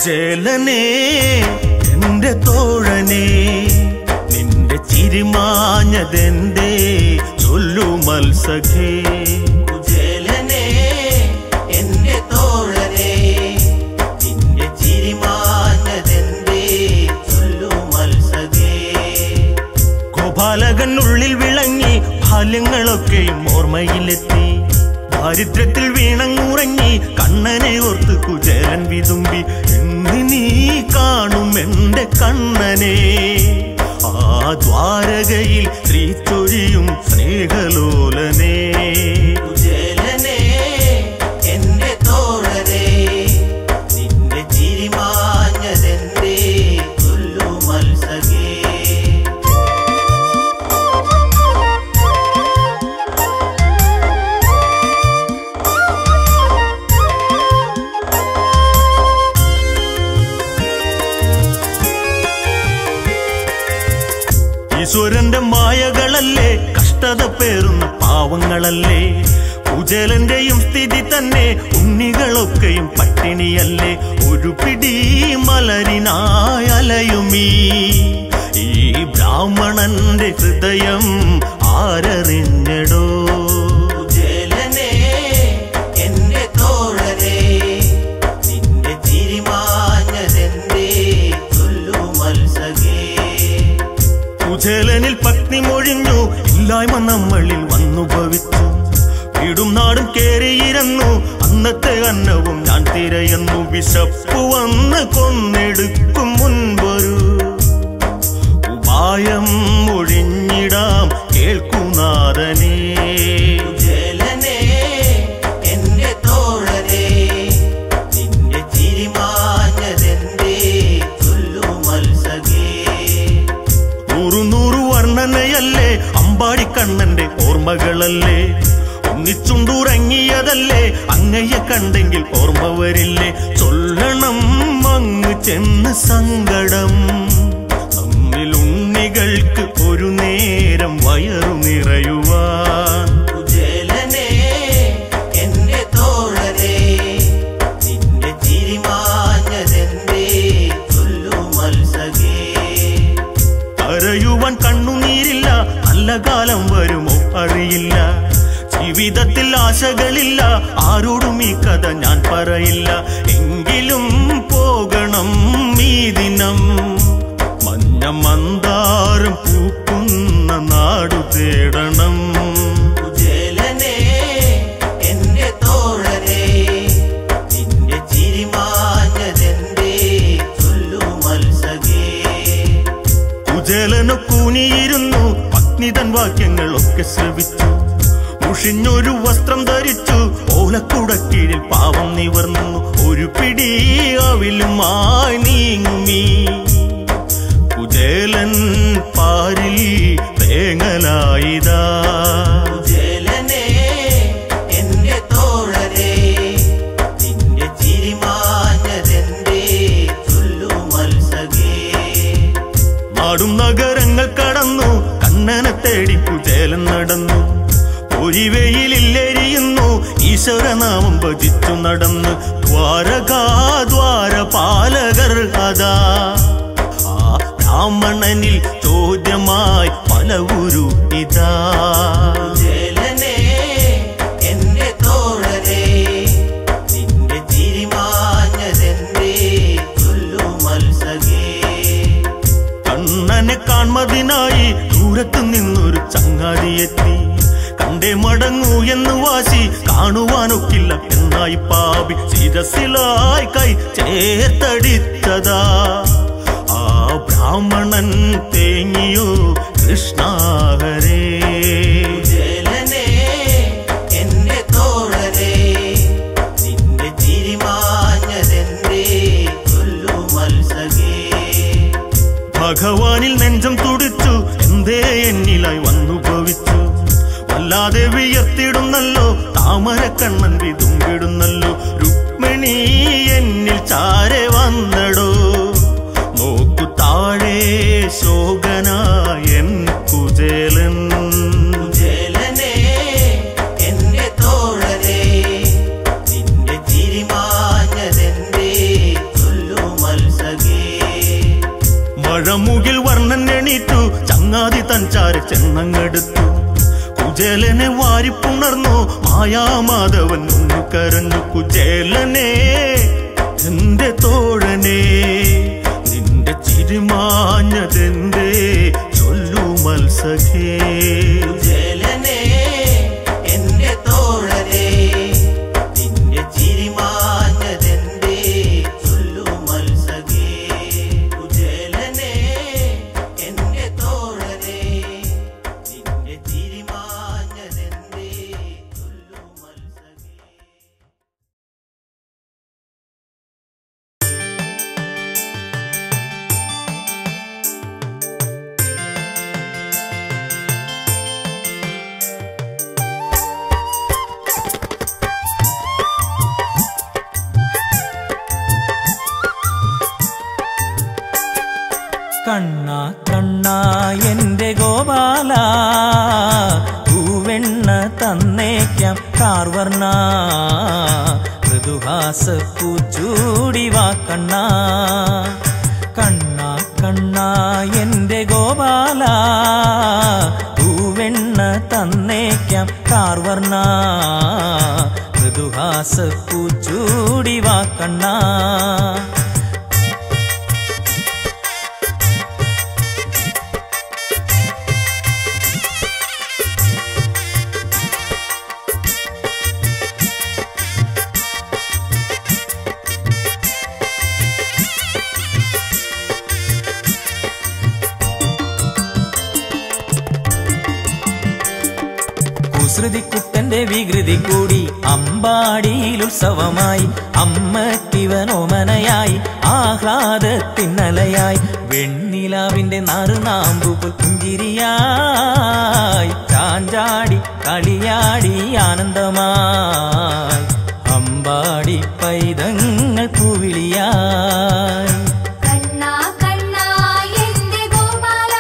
കുചേലനേ എന്റെ തോഴനേ നിന്റെ ചിരിമാഞ്ഞതെന്തേ ചൊല്ലു മത്സഖേ കുചേലനേ എന്റെ തോഴനേ നിന്റെ ചിരിമാഞ്ഞതെന്തേ ചൊല്ലു മത്സകേ ഗോപാലകൻ ഉള്ളിൽ വിളങ്ങി ബാല്യങ്ങളൊക്കെയും ഓർമ്മയിലെത്തി ദാരിദ്ര്യത്തിൽ വീണങ്ങുറങ്ങി കണ്ണനെ ഓർത്ത് കുചേലൻ വിതുമ്പി എന്ന് നീ കാണും എന്റെ കണ്ണനെ ആ ദ്വാരകയിൽ ശ്രീ ചൊരിയും സ്നേഹലോലനേ കുചേലനേ എന്റെ തോഴനേ നിന്റെ ചിരിമാഞ്ഞതെന്തേ ചൊല്ലു മത്സകേ ഈശ്വരന്റെ മായകളല്ലേ കഷ്ടത പേറുന്ന പാവങ്ങളല്ലേ കുചേലന്റെയും സ്ഥിതി തന്നെ ഉണ്ണികളൊക്കെയും പട്ടിണിയല്ലേ ഒരു പിടി മലരിനായലയുമീ ഈ ബ്രാഹ്മണന്റെ ഹൃദയം ആരറിഞ്ഞടോ കുചേലനേ എന്റെ തോഴനേ നിന്റെ ചിരിമാഞ്ഞതെന്തേ ചൊല്ലു മത്സകേ കുചേലനിൽ പത്നി മൊഴിഞ്ഞു ഇല്ലായ്മ നമ്മളിൽ വന്നു ഭവിച്ചു വീടും നാടും കേറിയിരുന്നു അന്നത്തെ അന്നവും ഞാൻ തിരയുന്നു വിശപ്പു വന്ന് കൊന്നെടുക്കും മുൻപൊരു ഉപായം ഒഴിഞ്ഞിടാം കേൾക്കുനാഥനേ കുചേലനേ എന്റെ തോഴനേ നിന്റെ ചിരിമാഞ്ഞതെന്തേ ചൊല്ലു മത്സകേ നൂറു നൂറു വർണ്ണനയല്ലേ അമ്പാടിക്കണ്ണന്റെ ഓർമ്മകളല്ലേ ഒന്നിച്ചുണ്ടുറങ്ങിയതല്ലേ അങ്ങയെ കണ്ടെങ്കിൽ ഓർമ്മ വരില്ലേ ചൊല്ലണം അങ്ങ് ചെന്ന് സങ്കടം നമ്മിൽ ഉണ്ണികൾക്ക് ഒരു നേരം വയറു നിറയുവാൻ കുചേലനേ എന്റെ തോഴനേ നിന്റെ ചിരിമാഞ്ഞതെന്തേ ചൊല്ലു മത്സകേ കരയുവാൻ കണ്ണുനീരില്ല നല്ല കാലം വരുമോ അറിയില്ല ജീവിതത്തിൽ ആശകളില്ല ആരോടും ഈ കഥ ഞാൻ പറയില്ല എങ്കിലും പോകണം ഈ ദിനം മഞ്ഞ മന്ദാരം പൂക്കുന്ന നാടു തേടണം കുചേലനേ എന്റെ തോഴനേ നിന്റെ ചിരിമാഞ്ഞതെന്തേ ചൊല്ലു മത്സകേ കുചേലനു കൂനിയിരുന്നു പത്നി തൻ വാക്യങ്ങളൊക്കെ ശ്രവിച്ചു മുഷിഞ്ഞൊരു വസ്ത്രം ധരിച്ചു ഓലക്കുടക്കീഴിൽ പാവം നിവർന്നു ഒരു പിടി അവിലുമായി നീങ്ങുമീ കുചേലൻ പാരിൽ തേങ്ങലായിതാ കുചേലനേ എന്റെ തോഴനേ നിന്റെ ചിരിമാഞ്ഞതെന്തേ ചൊല്ലു മത്സകേ നാടും നഗരങ്ങൾ കടന്നു കണ്ണനെ തേടി കുചേലൻ നടന്നു പൊരിവെയിലെരിയുന്നു ഈശ്വരനാമം ഭജിച്ചു നടന്ന് ദ്വാരകാ ദ്വാരപാലകർ അതാ ആ ബ്രാഹ്മണനിൽ ചോദ്യമായി പല ഗുരു ഇതാ കുചേലനേ എന്റെ തോഴനേ നിന്റെ ചിരിമാഞ്ഞതെന്തേ ചൊല്ലു മത്സകേ കണ്ണനെ കാൺമതിനായി ദൂരത്തു നിന്നൊരു ചങ്ങാതിയെത്തി കണ്ടേ മടങ്ങൂ എന്ന് വാശി കാണുവാനൊക്കില്ല എന്നായി പാപി ശിരസിലായി കൈ ചേർത്തടിച്ചതാ ആ ബ്രാഹ്മണൻ തേങ്ങിയോ കൃഷ്ണാഹരേ കുചേലനേ എന്റെ തോഴനേ നിന്റെ ചിരിമാഞ്ഞതെന്തേ ചൊല്ലു മത്സകേ ഭഗവാനിൽ നെഞ്ചം തുടിച്ചു എന്തേ എന്നിലായി വന്നു ഭവിച്ചു വല്ലാതെ വിയർത്തിടുന്നല്ലോ താമരക്കണ്ണൻ വിതുമ്പിടുന്നല്ലോ രുക്മിണി എന്നിൽ ചാരെ വന്നടോ നോക്കു താഴെ ശോകനായൻ കുചേലൻ കുചേലനേ എന്റെ തോഴനേ നിന്റെ ചിരിമാഞ്ഞതെന്തേ ചൊല്ലു എണീറ്റു ചങ്ങാതി തൻചാര ചെന്നങ്ങെടുത്തു കുചേലനെ വാരിപ്പുണർന്നു മായാമാധവൻ മുന്നു കരഞ്ഞു കുചേലനെ എന്റെ തോഴനെ നിന്റെ ചിരിമാഞ്ഞതെന്തേ ചൊല്ലു മത്സഖേ ജലനെ എന്റെ തോഴനെ നിന്റെ ചിരിമാഞ്ഞതെന്തേ ചൊല്ലു മത്സകേ കുജലനെ എന്റെ തോഴനെ നിന്റെ ചിരിമാഞ്ഞതെന്തേ ചൊല്ലു മത്സകേ കണ്ണ കണ്ണ എന്റെ ഗോപാല പൂവെണ്ണ തന്നേക്കാം കാർവർണ മൃദുഹാസ പൂച്ചൂടി വാ കണ്ണ കണ്ണ കണ്ണ എന്റെ ഗോപാല പൂവെണ്ണ തന്നേക്കാം കാർവർണ മൃദുഹാസ പൂച്ചൂടി വാ കണ്ണ കുസൃതിക്കുട്ടന്റെ വികൃതി കൂടി അമ്പാടിയിൽ ഉത്സവമായി അമ്മക്കിവനോമനയായി ആഹ്ലാദത്തിന്നലയായി വെണ്ണിലാവിന്റെ നറുനാമ്പുപുൽ പുഞ്ചിരിയായി ചാഞ്ചാടി കളിയാടി ആനന്ദമായി അമ്പാടി പൈതങ്ങൾ പൂവിളിയായി കണ്ണാ കണ്ണാ എന്റെ ഗോപാല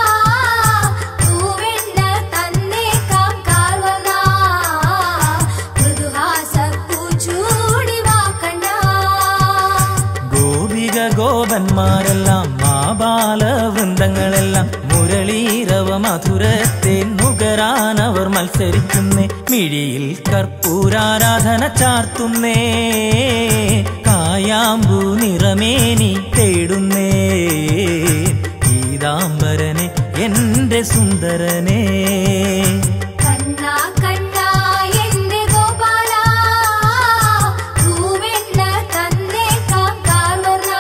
പൂവെണ്ണ തന്നേക്കാം കാർവനാ മൃദുഹാസ പൂച്ചൂടി വാ കണ്ണാ ഗോപിക ഗോപന്മാരെല്ലാം മാബാല വൃന്ദങ്ങളെല്ലാം മുരളീരവ മധുരത്തെ നുകരാനവർ മത്സരിക്കുന്നേ മിഴിയിൽ കർപ്പൂരാരാധന ചാർത്തുന്നേ കായാമ്പൂ നിറമേനി തേടുന്നേ പീതാംബരനെ എന്റെ സുന്ദരനെ കണ്ണാ കണ്ണാ എന്റെ ഗോപാല പൂവെണ്ണ തന്നേക്കാം കാർവനാ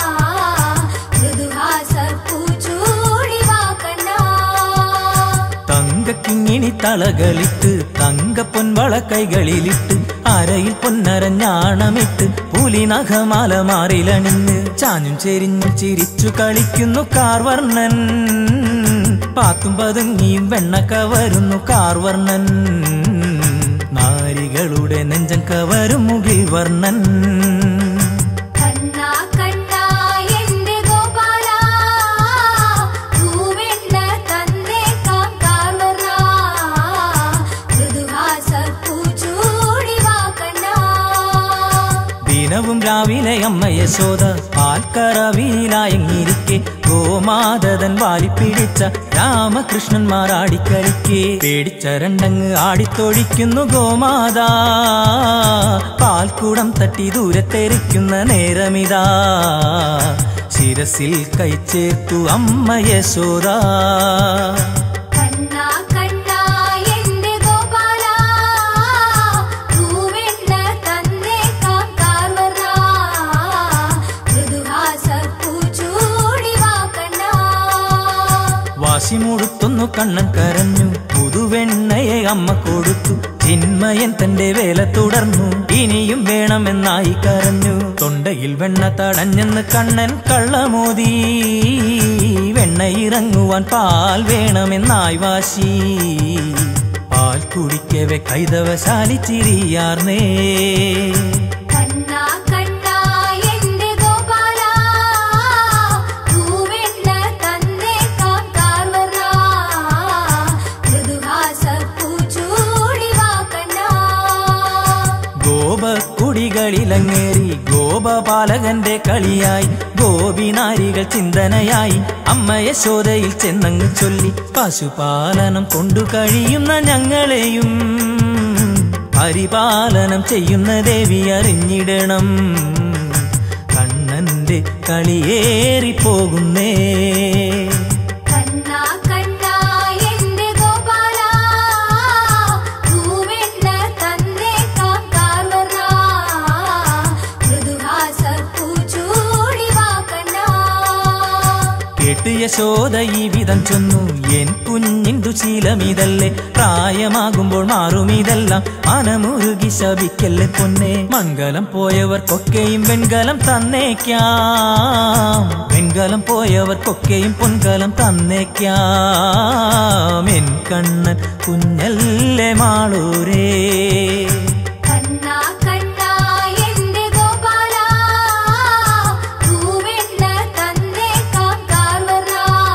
മൃദുഹാസ പൂച്ചൂടി വാ കണ്ണാ തങ്കക്കിങ്ങിണി തളകളിട്ട് തങ്കപ്പൊൻവള കൈകളിലിട്ട് അരയിൽ പൊന്നരഞ്ഞാണമിട്ട് പുലിനഖമാല മാറിലണിഞ്ഞ് ചാഞ്ഞും ചെരിഞ്ഞും ചിരിച്ചു കളിക്കുന്നു കാർവർണ്ണൻ പാത്തും പതുങ്ങിയും വെണ്ണ കവരുന്നു കാർവർണ്ണൻ നാരികളുടെ നെഞ്ചം കവരും മുകിൽ വർണ്ണൻ കണ്ണാ കണ്ണാ എന്റെ ഗോപാല പൂവെണ്ണ തന്നേക്കാം കാർവനാ മൃദുഹാസ പൂച്ചൂടി വാ കണ്ണാ ദിനവും രാവിലെ അമ്മ യശോദ പാൽക്കറവിയിലായങ്ങിരിക്കെ ഗോമാതൻ വാരിപ്പിടിച്ച രാമകൃഷ്ണന്മാർ ആടിക്കളിക്കെ പേടിച്ച രണ്ടങ്ങ് ആടിത്തൊഴിക്കുന്നു ഗോമാതാ പാൽക്കുടം തട്ടി ദൂരത്തെറിക്കുന്ന നേരമിതാ ശിരസിൽ കൈച്ചേർത്തു അമ്മ യശോദ കണ്ണാ കണ്ണാ എന്റെ ഗോപാല പൂവെണ്ണ തന്നേക്കാം കാർവനാ മൃദുഹാസ പൂച്ചൂടി വാ കണ്ണാ വാശി മുഴുത്തുന്നു കണ്ണൻ കരഞ്ഞു പുതുവെണ്ണയെ അമ്മ കൊടുത്തു ചിന്മയൻ തന്റെ വേല തുടർന്നു ഇനിയും വേണമെന്നായി കരഞ്ഞു തൊണ്ടയിൽ വെണ്ണ തടഞ്ഞെന്ന് കണ്ണൻ കള്ളമോതി വെണ്ണ ഇറങ്ങുവാൻ പാൽ വേണമെന്നായി വാശി പാൽ കുടിക്കവെ കൈതവശാലി ചിരിയാർന്നേ കണ്ണാ കണ്ണാ എന്റെ ഗോപാല പൂവെണ്ണ തന്നേക്കാം കാർവനാ മൃദുഹാസ പൂച്ചൂടി വാ കണ്ണാ ഗോപക്കുടികളിലങ്ങേറി ഗോ ഗോപപാലകന്റെ കളിയായി ഗോപിനാരികൾ ചിന്തനയായി അമ്മ യശോദയിൽ ചെന്നങ്ങ് ചൊല്ലി പശുപാലനം കൊണ്ടു കഴിയുന്ന ഞങ്ങളെയും പരിപാലനം ചെയ്യുന്ന ദേവി അറിഞ്ഞിടണം കണ്ണന്റെ കളിയേറി പോകുന്നേ കണ്ണാ കണ്ണാ എന്റെ ഗോപാല പൂവെണ്ണ തന്നേക്കാം കാർവർണ മൃദുഹാസ പൂച്ചൂടി വാ കണ്ണാ കേട്ട് യശോദ ഈ വിധം ചൊന്നു എൻ കുഞ്ഞിന്തു ശീലമിതല്ലേ പ്രായമാകുമ്പോൾ മാറുമിതെല്ലാം മനമുരുകി ശപിക്കല്ലേ പൊന്നെ മംഗലം പോയവർക്കൊക്കെയും വെൺകലം തന്നേക്കാം വെൺകലം പോയവർക്കൊക്കെയും പൊൻകലം തന്നേക്കാം എൻ കണ്ണൻ കുഞ്ഞല്ലേ മാളൂരേ കണ്ണാ കണ്ണാ എന്റെ ഗോപാല പൂവെണ്ണ തന്നേക്കാം കാർവർണ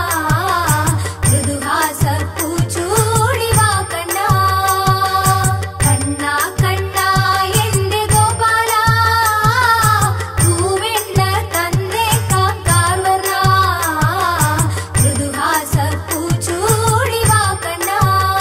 മൃദുഹാസ പൂച്ചൂടി വാ കണ്ണാ കണ്ണാ കണ്ണാ എന്റെ ഗോപാല പൂവെണ്ണ തന്നേക്കാം കാർവർണ മൃദുഹാസ പൂച്ചൂടി വാ കണ്ണാ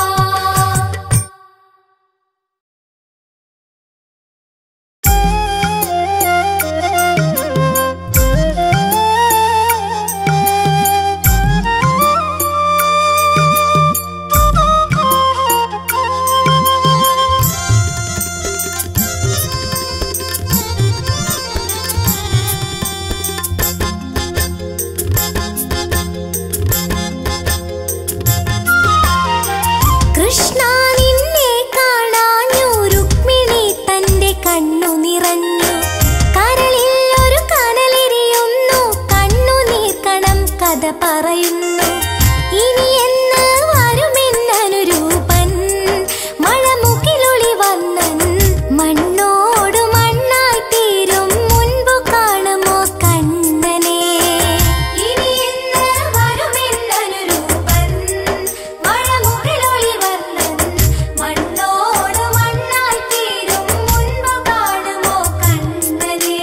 കൃഷ്ണ നിന്നെ കാണാഞ്ഞു രുക്മിണി തന്റെ കണ്ണു നിറഞ്ഞു കരളിൽ ഒരു കനലെരിയുന്നു കണ്ണുനീർ കണം കഥ പറയുന്നു ഇനി എന്ന് വരുമെന്നനുരൂപൻ മഴമുകിലൊളി വന്നൻ മണ്ണോട് മണ്ണായി തീരും മുൻപു കാണുമോ കണ്ണനെ ഇനി എന്ന് വരുമെന്നനുരൂപൻ മഴമുകിലൊളി വന്നൻ മണ്ണോട് മണ്ണായി തീരും മുൻപു കാണുമോ കണ്ണനെ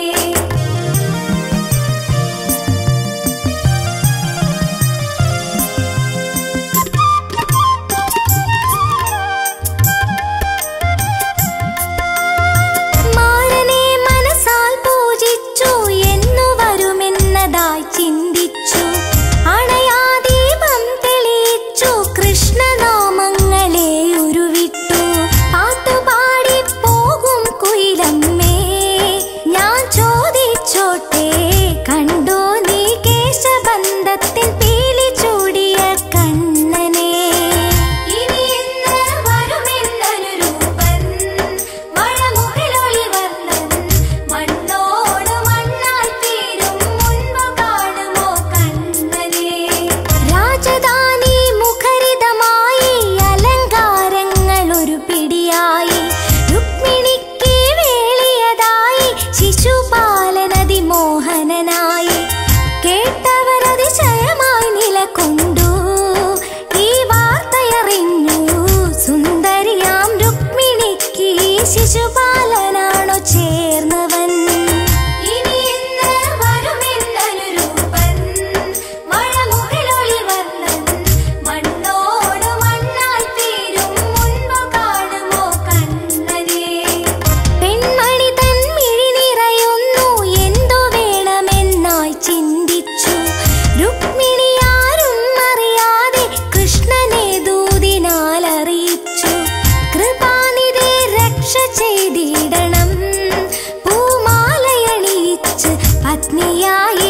മാരനെ മനസ്സാൽ പൂജിച്ചു എന്നു വരുമെന്നതായി ചിന്തിച്ചു അണയാദീപം തെളിയിച്ചു കൃഷ്ണനാമങ്ങളെ ഉരുവിട്ടു പാട്ടുപാടി പോകും കുയിലമ്മേ ഞാൻ ചോദിച്ചോട്ടെ കണ്ടോ നീ കേശബന്ധത്തിൽ പീലി ചൂടിയ കണ്ണനെ ഇനി എന്ന് വരുമെന്നനുരൂപൻ മഴമുകിലൊളി വന്നൻ മണ്ണോട് മണ്ണായി തീരും മുൻപ് കാണുമോ കണ്ണനെ രാജധാനി മുഖരിതമായി അലങ്കാരങ്ങൾ ഒരു പിടിയായി രുക്മിണിക്ക് വേളിയതായി ശിശുപാലനതി മോഹനനായി കേട്ടവരതിശയമായി നിലകൊണ്ടു ഈ വാർത്തയറിഞ്ഞു സുന്ദരിയാം രുക്മിണിക്ക് ശിശുപാലനാണോ ചേർന്നവൻ ഇനി എന്ന് വരുമെന്നനുരൂപൻ മഴമുകിലൊളി വന്നൻ മണ്ണോട് മണ്ണായി തീരും മുൻപ് കാണുമോ കണ്ണനെ പെൺമണി തൻ മിഴി നിറയുന്നു എന്തു വേണമെന്നായി ചിന്തിച്ചു രുക്മിണി ആരും അറിയാതെ കൃഷ്ണനെ ദൂതിനാൽ അറിയിച്ചു കൃപാനിധി രക്ഷ ചെയ്തിടണം പൂമാലയണിയിച്ച് പത്നിയായി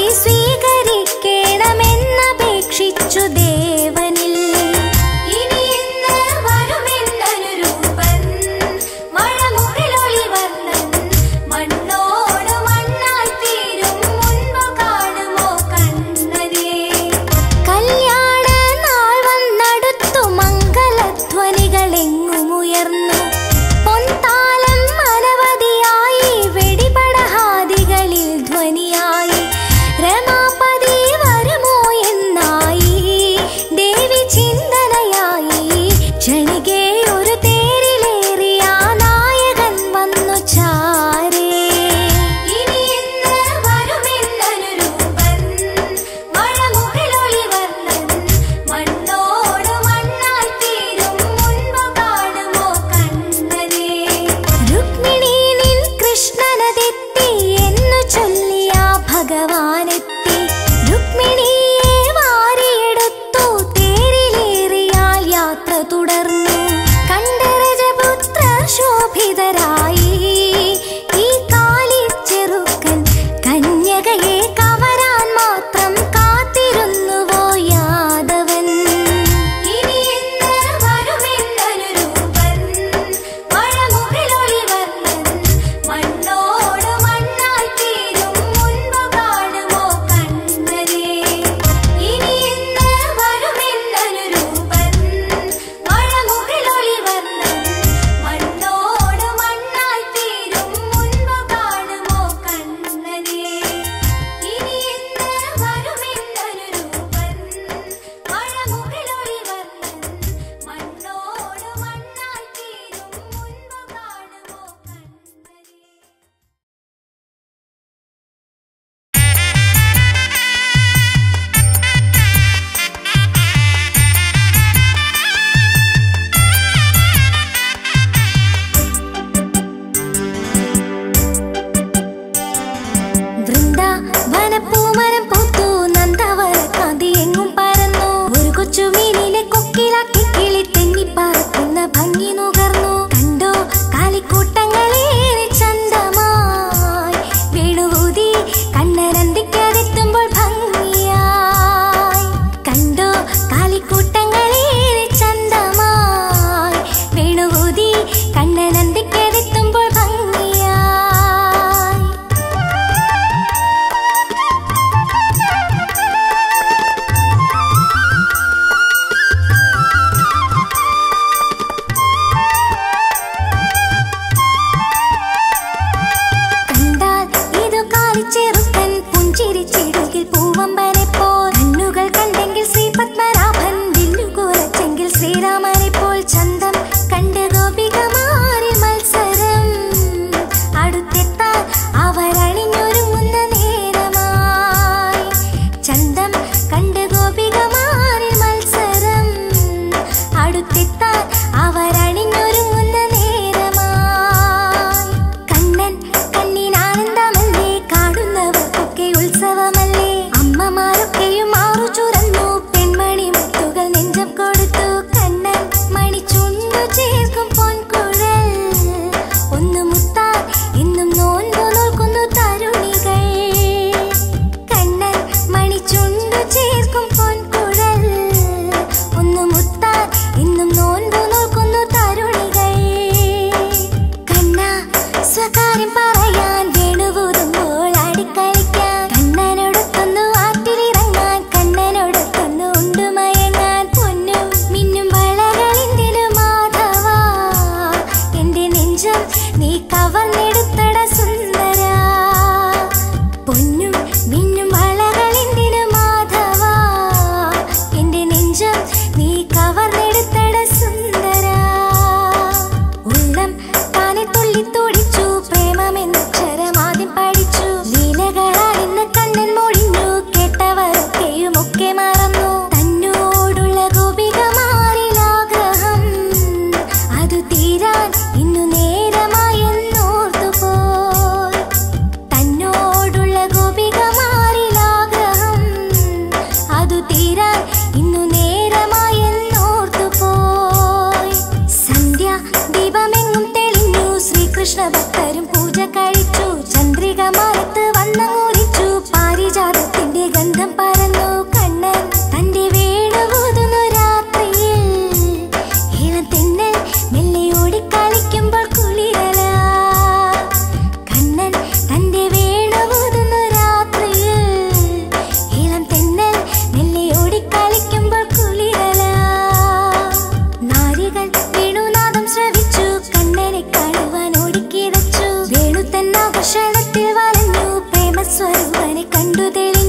സ്വീകരിക്കണമെന്നപേക്ഷിച്ചു ദേവനിൽ ഇനി എന്ന് വരുമെന്നനുരൂപൻ മഴമുകിലൊളി വന്നൻ മണ്ണോട് മണ്ണായി തീരും മുൻപ് കാണുമോ കണ്ണനെ കല്യാണ നാൾ വന്നടുത്തു മംഗളധ്വനികളെങ്ങുമുയർന്നു പൊൻതാലം അനവധിയായി വെടിപടഹാദികളിൽ ധ്വനിയായി രമാ പൂമരം പൂത്തു നന്ദവര കാന്തി എങ്ങും പരന്നു ഒരു കൊച്ചു മീനിലെ കൊക്കിലാക്കി കിളി തെന്നി പറക്കുന്ന ഭംഗി നുകർന്നു കണ്ടോ കാലിക്കൂട്ടങ്ങളേറെ ചന്തമായി വീണുകൂതി കണ്ണരന്തിക്കതെത്തുമ്പോൾ ഭംഗിയായി കണ്ടോ കാലിക്കൂട്ടങ്ങളേറെ ചന്തമായി വീണുകൂതി കണ്ണനന്തിക്കതെത്തുമ്പോൾ ഭംഗിയായി കണ്ടാൽ ഇതു കാലിച്ചെറുക്കൻ പുഞ്ചിരിച്ചിടുകിൽ പൂവമ്പനെ പോൽ കണ്ണുകൾ കണ്ടെങ്കിൽ ശ്രീ പത്മനാഭൻ വില്ലു കുലച്ചെങ്കിൽ ശ്രീരാമനെ പോൽ ചന്തം കണ്ട് ഗോപികമാരി മത്സരം അടുത്തെത്താൻ അവരണിഞ്ഞൊരുങ്ങുന്ന നേരമായി ചന്തം കണ്ട് ഗോപികമാരി മത്സരം അടുത്തെത്താൻ അവരണിഞ്ഞൊരുങ്ങുന്ന നേരമായി കണ്ണൻ കണ്ണിനാനന്ദമല്ലേ കാണുന്നവർക്കൊക്കെ ഉത്സവമല്ലേ അമ്മമാരൊക്കെയും മാറു ചുരന്നു പെൺമണി മുത്തുകൾ നെഞ്ചം കൊടുത്തു കണ്ണൻ മണിച്ചുണ്ടു ചേർക്കും പൊൻകുഴൽ ഒന്ന് മുത്താൻ എന്നും നോൻപു നോക്കുന്നു തരുണികൾ കണ്ണൻ മണിച്ചുണ്ടു ചേർക്കും പൊൻകുഴൽ ഒന്ന് മുത്താൻ എന്നും നോൻപു നോക്കുന്നു തരുണികൾ കണ്ണ സ്വകാര്യം പറയാൻ വേണുപോതുമ്പോൾ ആടിക്കളിക്കാൻ കണ്ണനോടൊത്തൊന്നു ആറ്റിലിറങ്ങാൻ കണ്ണനോടൊത്തൊന്നു ഉണ്ടുമയങ്ങാൻ പൊന്നും മിന്നും വളകളെന്തിനു മാധവ എന്റെ നെഞ്ചം നീ കവർന്നെടുത്തട സുന്ദര പൊന്നും മിന്നും വളകളെന്തിനു മാധവ എന്റെ നെഞ്ചം നീ കവർന്നെടുത്തട സുന്ദര ഉള്ളം താനെ തുള്ളിത്തുടിച്ചു പ്രേമമെന്നക്ഷരം ആദ്യം പഠിച്ചു ലീലകളാണെന്ന് കണ്ണൻ മൊഴിഞ്ഞു കേട്ടവരൊക്കെയും ഒക്കെ മറന്നു തന്നോടുള്ള ഗോപികമാരിൽ ആഗ്രഹം അത് തീരാൻ ഇന്നു നേരമായെന്നോർത്തു പോയി തന്നോടുള്ള ഗോപികമാരിൽ ആഗ്രഹം അതു തീരാൻ ഇന്നു നേരമായെന്നോർത്തു പോയി സന്ധ്യ ദീപമെങ്ങും തെളിഞ്ഞു ശ്രീകൃഷ്ണ ഭക്തരും പൂജ കഴിച്ചു ചന്ദ്രിക മാനത്ത് വന്നങ്ങൂരിച്ചു പാരിജാതത്തിന്റെ ഗന്ധം പരന്നു കണ്ണൻ തന്റെ വേണുകൂതുന്നു രാത്രിയിൽ ഇളം തെന്നൽ മെല്ലെ ഓടിക്കളിക്കുമ്പോൾ കുളിരല കണ്ണൻ തന്റെ വേണുകൂതുന്നു രാത്രിയിൽ ഇളം തെന്നൽ മെല്ലെ ഓടിക്കളിക്കുമ്പോൾ കുളിരല നാരികൾ വേണുനാദം ശ്രവിച്ചു കണ്ണനെ കാണുവാൻ ഓടിക്കിതച്ചു വേണു തന്നാകർഷണത്തിൽ വലഞ്ഞു പ്രേമസ്വരൂപനെ കണ്ടു തെളി